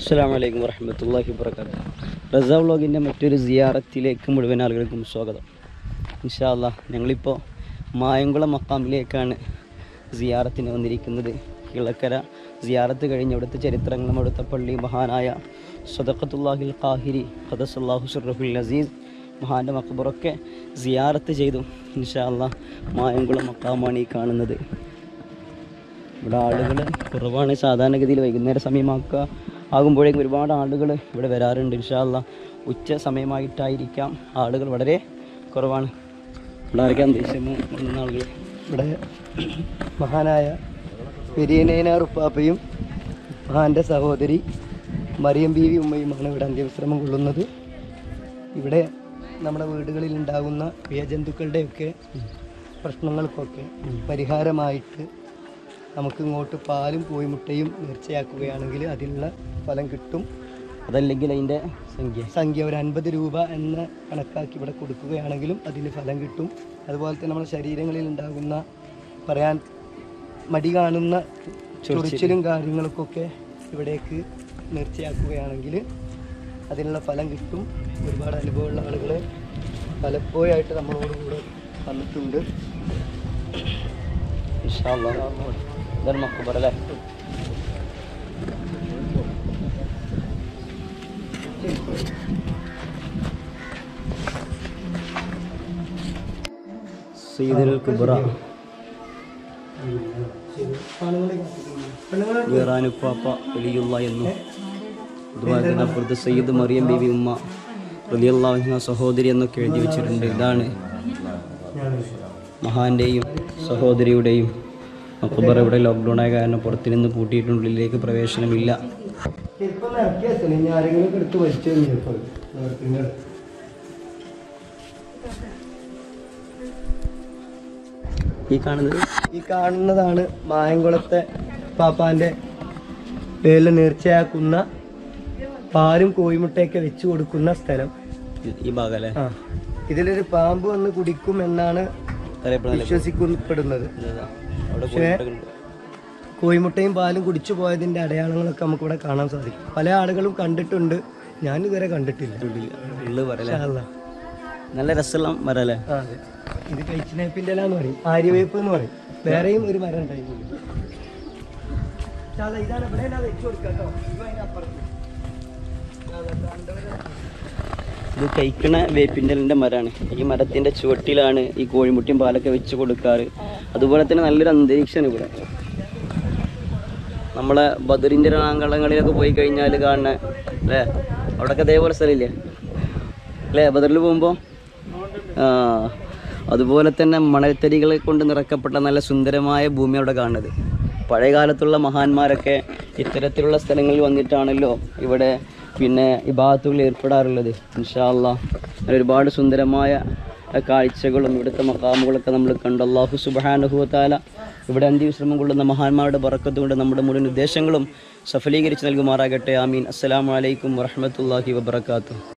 അസ്സാം വലൈക്കും വർഹമത്തല്ലാഹി വർക്കാത്തു റസ വ്ളോഗിൻ്റെ മറ്റൊരു സിയാറത്തിലേക്ക് മുഴുവൻ ആളുകൾക്കും സ്വാഗതം ഇൻഷാല്ല ഞങ്ങളിപ്പോൾ മായംകുളം മക്കാമിലേക്കാണ് സിയാറത്തിന് വന്നിരിക്കുന്നത് കിളക്കര സിയാറത്ത് കഴിഞ്ഞ് അവിടുത്തെ ചരിത്രങ്ങളും അവിടുത്തെ പള്ളി മഹാനായ സദഖത്തുല്ലാഹിൽ ഖാഹിരി ഖദസല്ലാഹു സുറഫുൽ അസീസ് മഹാൻ്റെ മക്കബറൊക്കെ സിയാറത്ത് ചെയ്തു ഇൻഷാല്ല മായംകുളം മക്കാമാണ് ഈ കാണുന്നത് ഇവിടെ ആളുകൾ കുറവാണ് സാധാരണഗതിയിൽ വൈകുന്നേര സമയമാക്കുക ആകുമ്പോഴേക്കും ഒരുപാട് ആളുകൾ ഇവിടെ വരാറുണ്ട് ഇൻഷാല്ല ഉച്ച സമയമായിട്ടായിരിക്കാം ആളുകൾ വളരെ കുറവാണ് ഇവിടെ ആരൊക്കെ അന്തരീക്ഷം വരുന്ന ആളുകൾ ഇവിടെ മഹാനായ പെരിയനേനാർ ഉപ്പാപ്പയും മഹാൻ്റെ സഹോദരി മറിയം ബീവി ഉമ്മയുമാണ് ഇവിടെ അന്ത്യവിശ്രമം കൊള്ളുന്നത് ഇവിടെ നമ്മുടെ വീടുകളിൽ ഉണ്ടാകുന്ന പ്രിയജന്തുക്കളുടെയൊക്കെ പ്രശ്നങ്ങൾക്കൊക്കെ പരിഹാരമായിട്ട് നമുക്ക് ഇങ്ങോട്ട് പാലും കോഴിമുട്ടയും നേർച്ചയാക്കുകയാണെങ്കിൽ അതിനുള്ള ഫലം കിട്ടും അതല്ലെങ്കിൽ അതിൻ്റെ സംഖ്യ സംഖ്യ ഒരു അൻപത് രൂപ എന്ന കണക്കാക്കി ഇവിടെ കൊടുക്കുകയാണെങ്കിലും അതിന് ഫലം കിട്ടും അതുപോലെ തന്നെ നമ്മുടെ ശരീരങ്ങളിൽ ഉണ്ടാകുന്ന പറയാൻ മടി കാണുന്ന ചൊറിച്ചിലും കാര്യങ്ങൾക്കൊക്കെ ഇവിടേക്ക് നേർച്ചയാക്കുകയാണെങ്കിൽ അതിനുള്ള ഫലം കിട്ടും ഒരുപാട് അനുഭവമുള്ള ആളുകൾ പലപ്പോഴായിട്ട് നമ്മളോട് കൂടെ വന്നിട്ടുണ്ട് ഇൻഷാല്ല ഇതാണ് മക്കബർ അല്ലേ സീദുൽ കുബ്ര ഈറാനുപ്പാപ്പ വലിയുള്ള എന്നും അതുപോലെ തന്നെ അപ്പുറത്ത് സയ്യിദ് മറിയം ബീവി ഉമ്മ റലിയുള്ള സഹോദരി എന്നൊക്കെ എഴുതി വെച്ചിട്ടുണ്ട് ഇതാണ് മഹാന്റെയും സഹോദരിയുടെയും മക്കബർ ഇവിടെ ലോക്ക്ഡൗൺ ആയ കാരണം പുറത്തു നിന്ന് പൂട്ടിയിട്ടുണ്ട് ഉള്ളിലേക്ക് പ്രവേശനമില്ല ചെരുപ്പം ഇറക്കി വെച്ചാൽ ഇനി ആരെങ്കിലും എടുത്ത് വലിച്ചു കഴിഞ്ഞപ്പോൾ ഈ കാണുന്നത് ഈ കാണുന്നതാണ് മായംകുളത്തെ പാപ്പാന്റെ പേരിൽ നേർച്ചയാക്കുന്ന പാലും കോഴിമുട്ടയൊക്കെ വെച്ചു കൊടുക്കുന്ന സ്ഥലം ഇത് ഈ ഭാഗം അല്ലേ ആ ഇതിലൊരു പാമ്പ് വന്ന് കുടിക്കും എന്നാണ് അറിയപ്പെടുന്നില്ല വിശ്വസിക്കപ്പെടുന്നത് അവിടെ പക്ഷേ കോഴിമുട്ടകളുണ്ട്. കോഴിമുട്ടയും പാലും കുടിച്ചു പോയതിന്റെ അടയാളങ്ങളൊക്കെ നമുക്ക് ഇവിടെ കാണാൻ സാധിക്കും പല ആളുകളും കണ്ടിട്ടുണ്ട് ഞാൻ ഇതുവരെ കണ്ടിട്ടില്ല ഉള്ളിൽ ഉള്ളു പറയല്ലേ ഇൻഷാ അല്ലാ. നല്ല രസമുള്ള മരം അല്ലേ ആ, അതെ ഇത് കഴിച്ചിനേപ്പിന്റെ ഇല എന്ന് പറയും ആര്യവേപ്പ് എന്ന് പറയും വേറെയും ഒരു മരം ഉണ്ടായി ഇതില്. ഇൻഷാ അല്ലാ, ഇതാണ് ഇവിടെ ഞാൻ വെച്ചു കൊടുക്കാം കേട്ടോ ഇത് അതിന്റെ അപ്പുറത്ത് അതെ, കണ്ടവരെ ഇത് കഴിക്കണ വേപ്പിൻ്റെ മരമാണ് ഈ മരത്തിന്റെ ചുവട്ടിലാണ് ഈ കോഴിമുട്ടിയും പാലൊക്കെ വെച്ച് കൊടുക്കാറ് അതുപോലെ തന്നെ നല്ലൊരു അന്തരീക്ഷമാണ് ഇവിടെ നമ്മളെ ബദറിൻ്റെ റാങ്കളങ്ങളിലൊക്കെ പോയി കഴിഞ്ഞാൽ കാണുന്ന അല്ലേ അവിടെയൊക്കെ അതേപോലെ സ്ഥലമില്ലേ അല്ലേ ബദറിൽ പോകുമ്പോൾ ആ അതുപോലെ തന്നെ മണൽത്തരികളെ കൊണ്ട് നിറക്കപ്പെട്ട നല്ല സുന്ദരമായ ഭൂമി അവിടെ കാണുന്നത് പഴയ കാലത്തുള്ള മഹാന്മാരൊക്കെ ഇത്തരത്തിലുള്ള സ്ഥലങ്ങളിൽ വന്നിട്ടാണല്ലോ ഇവിടെ പിന്നെ ഈ ഭാഗത്തുകളിൽ ഏർപ്പെടാറുള്ളത് ഇൻഷാല്ല ഒരുപാട് സുന്ദരമായ കാഴ്ചകളും ഇവിടുത്തെ മക്കാമുകളൊക്കെ നമ്മൾ കണ്ടു അള്ളാഹു സുബാനുഹുത്താല ഇവിടെ അന്ത്യവിശ്രമം കൊള്ളുന്ന മഹാന്മാരുടെ ബറക്കത്തുകൊണ്ട് നമ്മുടെ മുഴുവൻ ഉദ്ദേശങ്ങളും സഫലീകരിച്ച് നൽകുമാറാകട്ടെ ആമീൻ അസ്സലാമലൈക്കും വറഹമത്തല്ലാഹി വബർക്കാത്തു